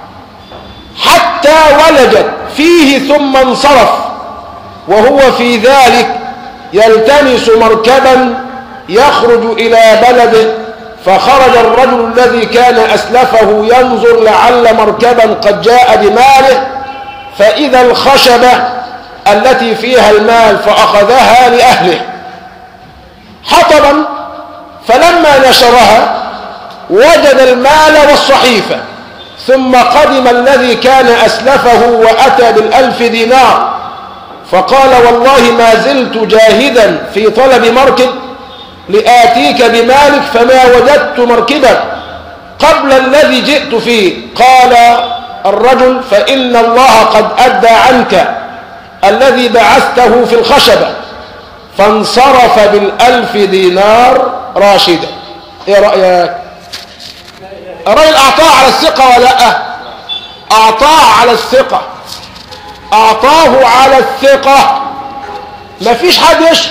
حتى ولجت فيه ثم انصرف وهو في ذلك يلتمس مركبا يخرج إلى بلده فخرج الرجل الذي كان أسلفه ينظر لعل مركبا قد جاء بماله فإذا الخشبة التي فيها المال فأخذها لأهله حطبا فلما نشرها وجد المال والصحيفة ثم قدم الذي كان أسلفه وأتى بالألف دينار فقال والله ما زلت جاهدا في طلب مركب لآتيك بمالك فما وجدت مركبا قبل الذي جئت فيه قال الرجل فإن الله قد أدى عنك الذي بعثته في الخشبة فانصرف بالألف دينار راشدا ايه رأيك الراجل أعطاه على الثقة ولا لا أعطاه على الثقة أعطاه على الثقة ما فيش حد يشهد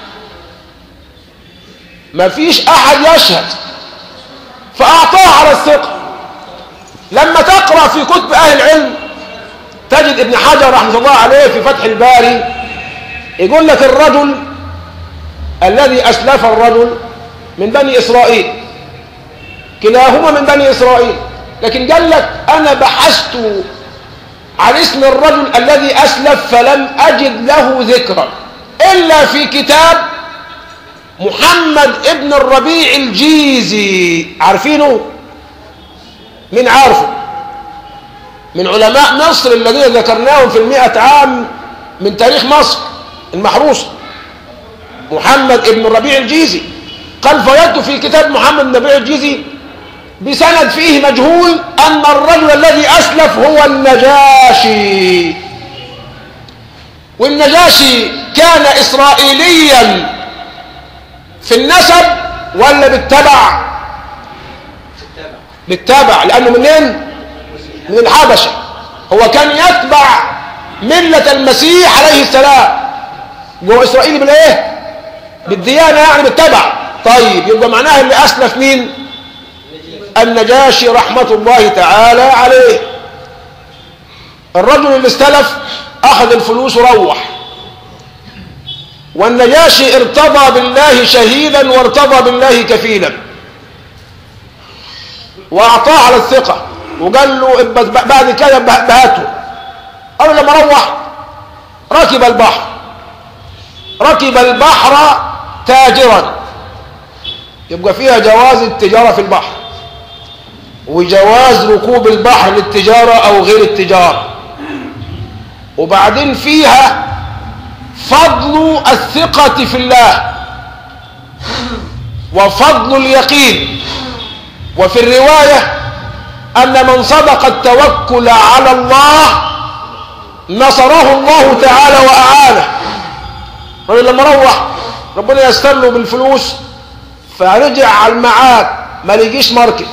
ما فيش أحد يشهد فأعطاه على الثقة لما تقرأ في كتب أهل العلم تجد ابن حجر رحمه الله عليه في فتح الباري يقول لك الرجل الذي أسلف الرجل من بني إسرائيل كلاهما من بني إسرائيل لكن قال لك أنا بحثت عن اسم الرجل الذي أسلف فلم أجد له ذكرا إلا في كتاب محمد ابن الربيع الجيزي عارفينه من عارفه من علماء مصر الذين ذكرناهم في المئة عام من تاريخ مصر المحروسة محمد ابن الربيع الجيزي قال فوجدت في كتاب محمد بن الربيع الجيزي بسند فيه مجهول أن الرجل الذي أسلف هو النجاشي والنجاشي كان إسرائيليا في النسب ولا بالتبع بالتبع لأنه منين من الحبشة هو كان يتبع ملة المسيح عليه السلام جوه إسرائيل بالإيه بالديانة يعني بالتبع طيب يبقى معناها اللي أسلف مين النجاشي رحمة الله تعالى عليه الرجل اللي استلف أخذ الفلوس وروح والنجاشي ارتضى بالله شهيدا وارتضى بالله كفيلا وأعطاه على الثقة وقال له بعد كده بهاته قال لما روح ركب البحر ركب البحر تاجرا يبقى فيها جواز التجارة في البحر وجواز ركوب البحر للتجارة أو غير التجارة وبعدين فيها فضل الثقة في الله وفضل اليقين وفي الرواية أن من صدق التوكل على الله نصره الله تعالى وأعانه الراجل لما روح ربنا يستر له بالفلوس فرجع على الميعاد ما لقيش مركب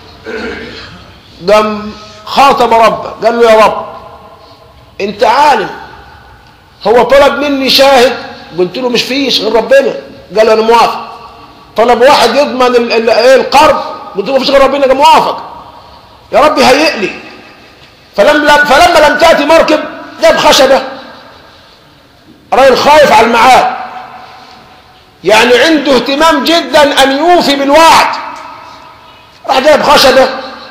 قام خاطب ربه قال له يا رب انت عالم هو طلب مني شاهد قلت له مش فيش غير ربنا قال له انا موافق طلب واحد يضمن ال- ال- ايه القرض قلت له مفيش غير ربنا قال موافق يا رب هيئ لي فلما فلما لم تاتي مركب جاب خشبه راجل خايف على الميعاد يعني عنده اهتمام جدا ان يوفي بالوعد راح جايب خشبه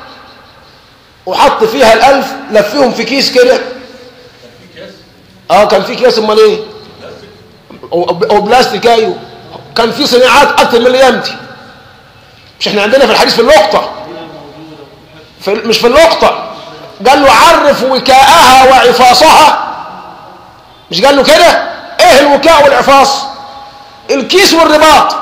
وحط فيها الالف لفيهم في كيس كده اه كان في كيس امال ايه او أو بلاستيك ايوه كان في صناعات اكتر من الايام دي مش احنا عندنا في الحديث في اللقطه في مش في اللقطه قال له عرف وكاءها وعفاصها مش قال له كده ايه الوكاء والعفاص الكيس والرباط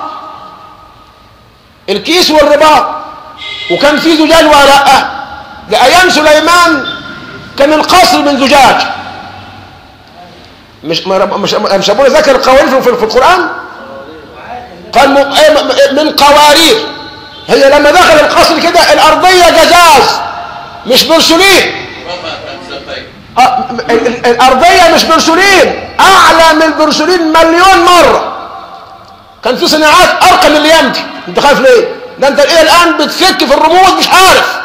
الكيس والرباط وكان في زجاج ولا لا ده ايام سليمان كان القصر من زجاج مش ما مش مش ابونا ذكر القوارير في, في القران قال م- إيه م- من قوارير هي لما دخل القصر كده الارضيه جزاز مش برسولين آه، ال- ال- الارضيه مش برسولين اعلى من البرسولين مليون مره كان في صناعات ارقى من الايام دي انت خايف ليه ده انت ايه الان بتفك في الرموز مش عارف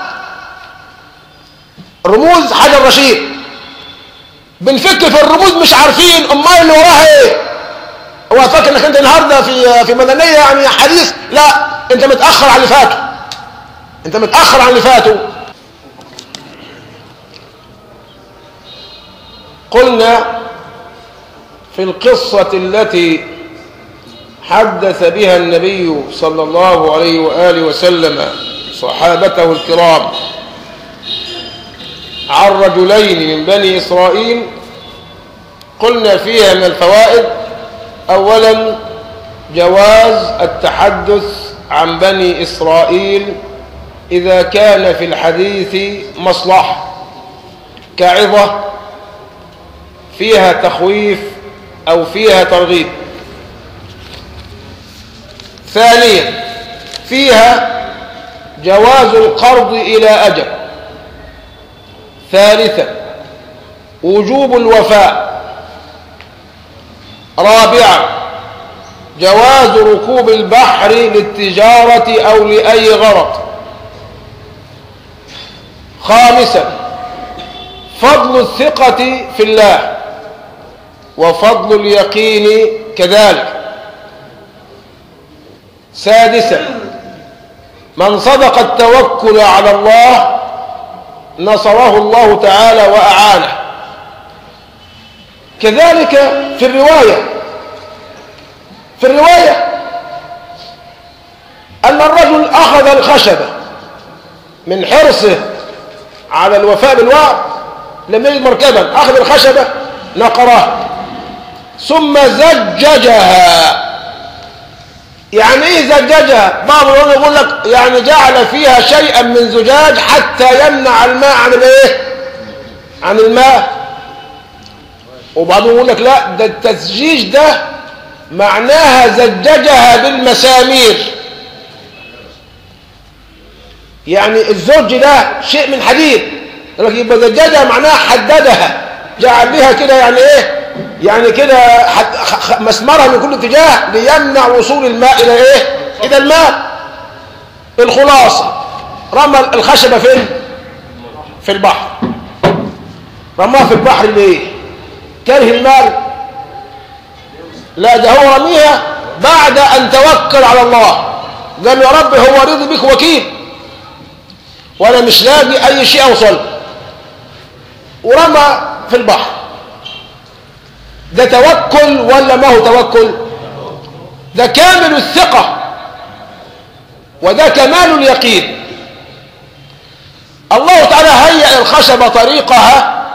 رموز حجر رشيد بنفك في الرموز مش عارفين امال اللي وراها ايه هو فاكر انك انت النهارده في في مدنيه يعني حديث لا انت متاخر عن اللي فاتوا انت متاخر عن اللي فاتوا قلنا في القصه التي حدث بها النبي صلى الله عليه واله وسلم صحابته الكرام عن رجلين من بني اسرائيل قلنا فيها من الفوائد اولا جواز التحدث عن بني اسرائيل اذا كان في الحديث مصلحه كعظه فيها تخويف او فيها ترغيب ثانيا فيها جواز القرض الى اجل ثالثا وجوب الوفاء رابعا جواز ركوب البحر للتجارة أو لأي غرض خامسا فضل الثقة في الله وفضل اليقين كذلك سادسا من صدق التوكل على الله نصره الله تعالى وأعانه كذلك في الرواية في الرواية أن الرجل أخذ الخشبة من حرصه على الوفاء بالوعد لم يجد مركبا أخذ الخشبة نقرها ثم زججها يعني ايه زججها بعض العلماء يقول لك يعني جعل فيها شيئا من زجاج حتى يمنع الماء عن الايه عن الماء وبعضهم يقول لك لا ده التزجيج ده معناها زججها بالمسامير يعني الزوج ده شيء من حديد يقول لك يبقى زججها معناها حددها جعل بها كده يعني ايه يعني كده حد- خ- خ- مسمرها من كل اتجاه ليمنع وصول الماء الى ايه الى الماء الخلاصه رمى الخشبه فين في البحر رماها في البحر ليه كره المال لا ده هو رميها بعد ان توكل على الله قال يا رب هو رضي بك وكيل وانا مش لاقي اي شيء اوصل ورمى في البحر ده توكل ولا ما هو توكل ده كامل الثقة وده كمال اليقين الله تعالى هيئ الخشبة طريقها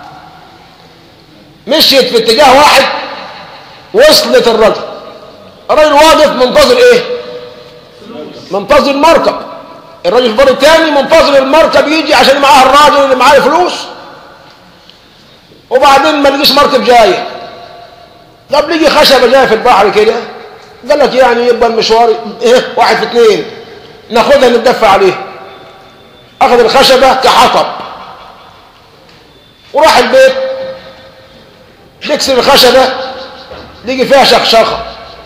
مشيت في اتجاه واحد وصلت الرجل الرجل واقف منتظر ايه منتظر المركب الراجل في البر الثاني منتظر المركب يجي عشان معاه الراجل اللي معاه الفلوس وبعدين ما لقيش مركب جايه طب لقي خشبه جايه في البحر كده قال لك يعني يبقى المشوار ايه واحد في اثنين ناخدها نتدفع عليها اخذ الخشبه كحطب وراح البيت يكسر الخشبه لقي فيها شخشخه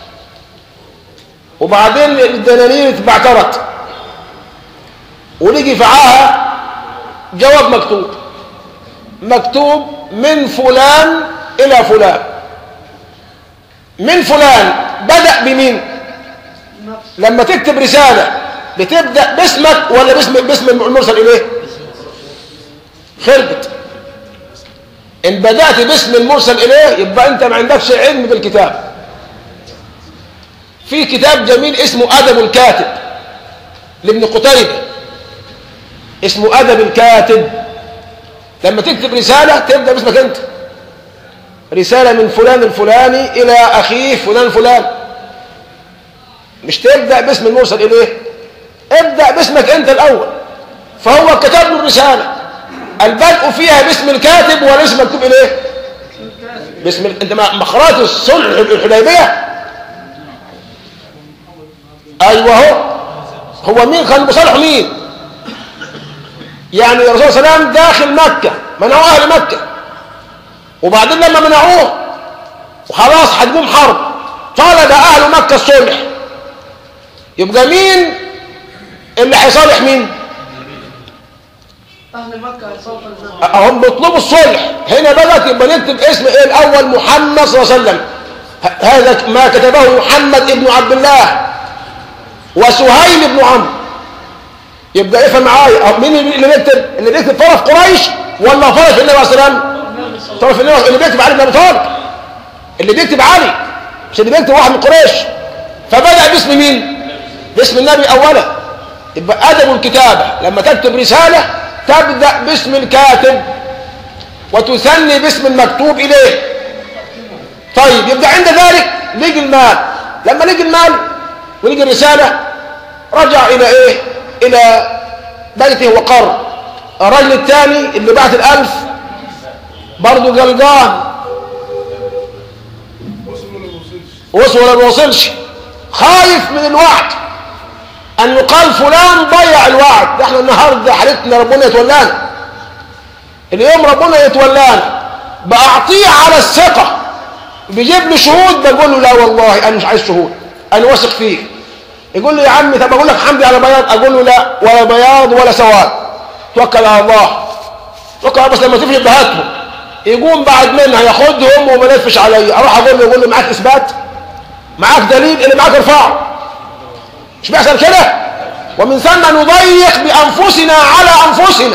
وبعدين الدنانير اتبعترت ولقي معاها جواب مكتوب مكتوب من فلان الى فلان من فلان بدأ بمين لما تكتب رسالة بتبدأ باسمك ولا باسم باسم المرسل إليه خربت إن بدأت باسم المرسل إليه يبقى أنت ما عندكش علم بالكتاب في كتاب جميل اسمه أدب الكاتب لابن قتيبة اسمه أدب الكاتب لما تكتب رسالة تبدأ باسمك أنت رسالة من فلان الفلاني إلى أخيه فلان فلان مش تبدأ باسم المرسل إليه ابدأ باسمك أنت الأول فهو كتب له الرسالة البدء فيها باسم الكاتب ولا اسم مكتوب إليه باسم ال... انت ما قرات الصلح الحديبيه ايوه هو هو مين كان بصالح مين يعني الرسول صلى الله عليه وسلم داخل مكه منعوا اهل مكه وبعدين لما منعوه وخلاص هتقوم حرب طلب اهل مكه الصلح يبقى مين اللي هيصالح مين أهل مكة هيصوت النبي هم بيطلبوا الصلح هنا بدأت يبقى نكتب اسم ايه الاول محمد صلى الله عليه وسلم ه- هذا ما كتبه محمد ابن عبد الله وسهيل بن عمرو يبقى افهم معايا أه، مين اللي بيكتب اللي بيكتب طرف قريش ولا طرف النبي عليه الصلاه والسلام طرف النبي اللي بيكتب علي بن ابي طالب اللي بيكتب علي مش اللي بيكتب واحد من قريش فبدأ باسم مين باسم النبي اولا يبقى ادب الكتابه لما تكتب رساله تبدا باسم الكاتب وتثني باسم المكتوب اليه طيب يبقى عند ذلك لقي المال لما لقي المال ولقي الرساله رجع الى ايه الى بيته وقر الرجل الثاني اللي بعت الالف برضه قلقان وصل ولا ما وصلش خايف من الوعد ان يقال فلان ضيع الوعد ده احنا النهارده حالتنا ربنا يتولانا اليوم ربنا يتولانا باعطيه على الثقه بيجيب لي شهود بقول له لا والله انا مش عايز شهود انا واثق فيك يقول لي يا عمي طب اقول لك حمدي على بياض اقول له لا ولا بياض ولا سواد توكل على الله توكل على الله بس لما تفشل بهاتهم يقوم بعد منها ياخدهم وما يلفش عليا اروح اقول له يقول له معاك اثبات معاك دليل اللي معاك ارفعه مش بيحصل كده ومن ثم نضيق بانفسنا على انفسنا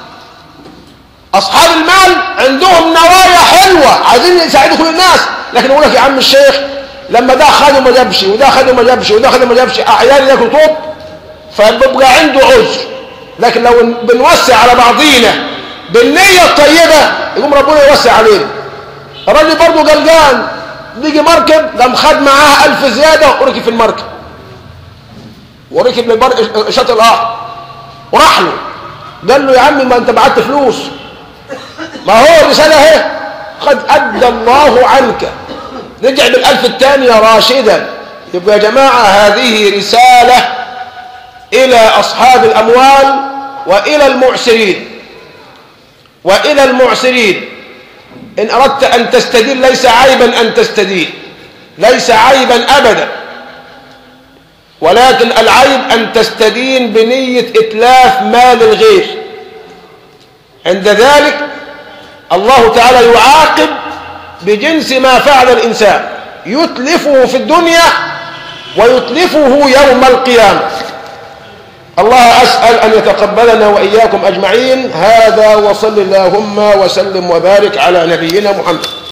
اصحاب المال عندهم نوايا حلوه عايزين يساعدوا كل الناس لكن يقول لك يا عم الشيخ لما ده خده ما جابش وده خده ما جابش وده خده ما جابش عيالي ياكلوا طوب فبيبقى عنده عذر لكن لو بنوسع على بعضينا بالنيه الطيبه يقوم ربنا يوسع علينا الراجل برضه قلقان بيجي مركب قام خد معاه ألف زياده وركب في المركب وركب للبر شاطئ الاخر وراح له قال له يا عمي ما انت بعت فلوس ما هو الرساله اهي قد ادى الله عنك رجع بالالف الثانيه راشدا يبقى يا جماعه هذه رساله الى اصحاب الاموال والى المعسرين والى المعسرين ان اردت ان تستدين ليس عيبا ان تستدين ليس عيبا ابدا ولكن العيب أن تستدين بنية إتلاف مال الغير عند ذلك الله تعالى يعاقب بجنس ما فعل الإنسان يتلفه في الدنيا ويتلفه يوم القيامة الله أسأل أن يتقبلنا وإياكم أجمعين هذا وصل اللهم وسلم وبارك على نبينا محمد